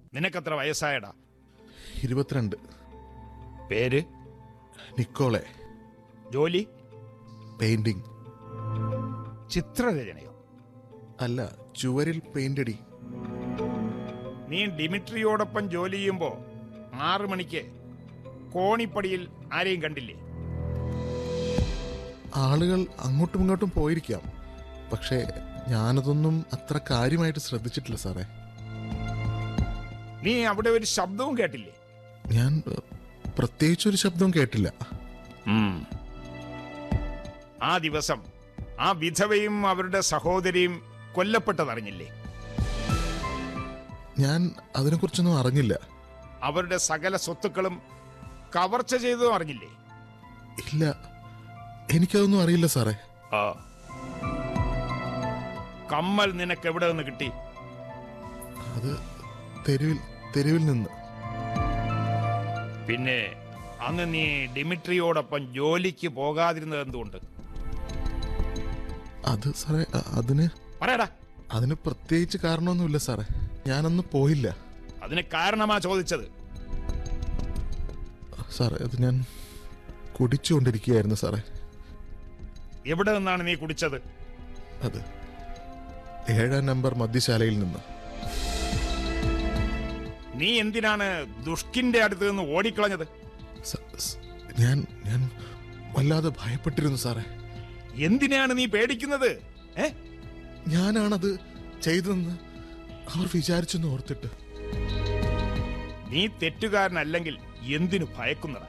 നിനക്കെത്ര വയസ്സായടാ ഇരുപത്തിരണ്ട് പേര് നിക്കോളെ ജോലി പെയിന്റിംഗ് ചിത്രരചനയോ അല്ല ചുവരിൽ പെയിന്റ് അടി നീ ഡിമിട്രിയോടൊപ്പം ജോലി ചെയ്യുമ്പോ ആറു മണിക്ക് കോണിപ്പടിയിൽ ആരെയും കണ്ടില്ലേ ആളുകൾ അങ്ങോട്ടും ഇങ്ങോട്ടും പോയിരിക്കാം പക്ഷേ ഞാനതൊന്നും അത്ര കാര്യമായിട്ട് ശ്രദ്ധിച്ചിട്ടില്ല സാറേ നീ അവിടെ ഒരു ശബ്ദവും കേട്ടില്ലേ ഞാൻ ഏഹ്, പ്രത്യേകിച്ചൊരു ശബ്ദവും കേട്ടില്ല ആ ദിവസം ആ വിധവയും അവരുടെ സഹോദരിയും കൊല്ലപ്പെട്ടതറിഞ്ഞില്ലേ ഞാൻ അതിനെക്കുറിച്ചൊന്നും അറിഞ്ഞില്ല അവരുടെ സകല സ്വത്തുക്കളും കവർച്ച ചെയ്തതും അറിഞ്ഞില്ലേ ഇല്ല എനിക്കതൊന്നും അറിയില്ല സാറേ ആ കമ്മൽ നിനക്ക് എവിടെ നിന്ന് കിട്ടി അത് തെരുവിൽ തെരുവിൽ നിന്ന് പിന്നെ അന്ന് നീ ഡിമിട്രിയോടൊപ്പം ജോലിക്ക് പോകാതിരുന്നത് എന്തുകൊണ്ട് അത് സാറേ അ- അതിന് പറയടാ അതിന് പ്രത്യേകിച്ച് കാരണമൊന്നുമില്ല സാറേ ഞാനന്ന് പോയില്ല അതിന് കാരണമാ ചോദിച്ചത് സാറേ അത് ഞാൻ കുടിച്ചുകൊണ്ടിരിക്കുകയായിരുന്നു സാറേ എവിടെ നിന്നാണ് നീ കുടിച്ചത് അത് ഏഴാം നമ്പർ മദ്യശാലയിൽ നിന്ന് നീ എന്തിനാണ് ദുഷ്കിന്റെ അടുത്ത് നിന്ന് ഓടിക്കളഞ്ഞത് സ- സ്- ഞാൻ ഞാൻ വല്ലാതെ ഭയപ്പെട്ടിരുന്നു സാറേ എന്തിനാണ് നീ പേടിക്കുന്നത് ഏ ഞാനാണത് ചെയ്തതെന്ന് അവർ വിചാരിച്ചെന്ന് ഓർത്തിട്ട് നീ തെറ്റുകാരനല്ലെങ്കിൽ എന്തിനു ഭയക്കുന്നതാ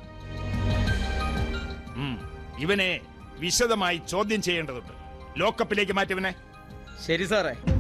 ഉം, ഇവനെ വിശദമായി ചോദ്യം ചെയ്യേണ്ടതുണ്ട് ലോക്കപ്പിലേക്ക് മാറ്റിവനെ ശരി സാറേ